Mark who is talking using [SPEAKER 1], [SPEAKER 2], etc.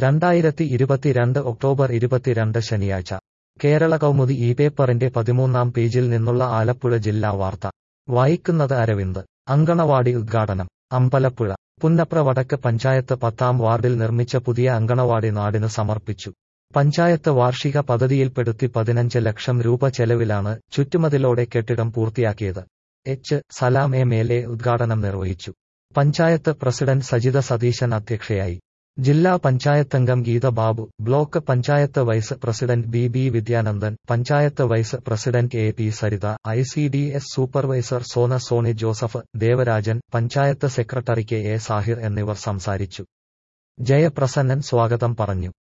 [SPEAKER 1] രണ്ടായിരത്തി ഇരുപത്തിരണ്ട് ഒക്ടോബർ ഇരുപത്തിരണ്ട് ശനിയാഴ്ച കേരള കൗമുദി ഈ പേപ്പറിന്റെ പതിമൂന്നാം പേജിൽ നിന്നുള്ള ആലപ്പുഴ ജില്ലാ വാർത്ത വായിക്കുന്നത് അരവിന്ദ് അങ്കണവാടി ഉദ്ഘാടനം അമ്പലപ്പുഴ പുന്നപ്ര വടക്ക് പഞ്ചായത്ത് പത്താം വാർഡിൽ നിർമ്മിച്ച പുതിയ അങ്കണവാടി നാടിന് സമർപ്പിച്ചു പഞ്ചായത്ത് വാർഷിക പദ്ധതിയിൽപ്പെടുത്തി പതിനഞ്ച് ലക്ഷം രൂപ ചെലവിലാണ് ചുറ്റുമതിലോടെ കെട്ടിടം പൂർത്തിയാക്കിയത് H Salam M L A ഉദ്ഘാടനം നിർവഹിച്ചു പഞ്ചായത്ത് പ്രസിഡന്റ് സജിത സതീശൻ അധ്യക്ഷയായി ജില്ലാ പഞ്ചായത്തംഗം Geetha Babu block panchayat vice president B B Vidyanandan panchayat vice president A P Saritha I C D S supervisor Sona Soni Joseph Devarajan panchayat secretary K A Sahir എന്നിവർ സംസാരിച്ചു ജയപ്രസന്നൻ സ്വാഗതം പറഞ്ഞു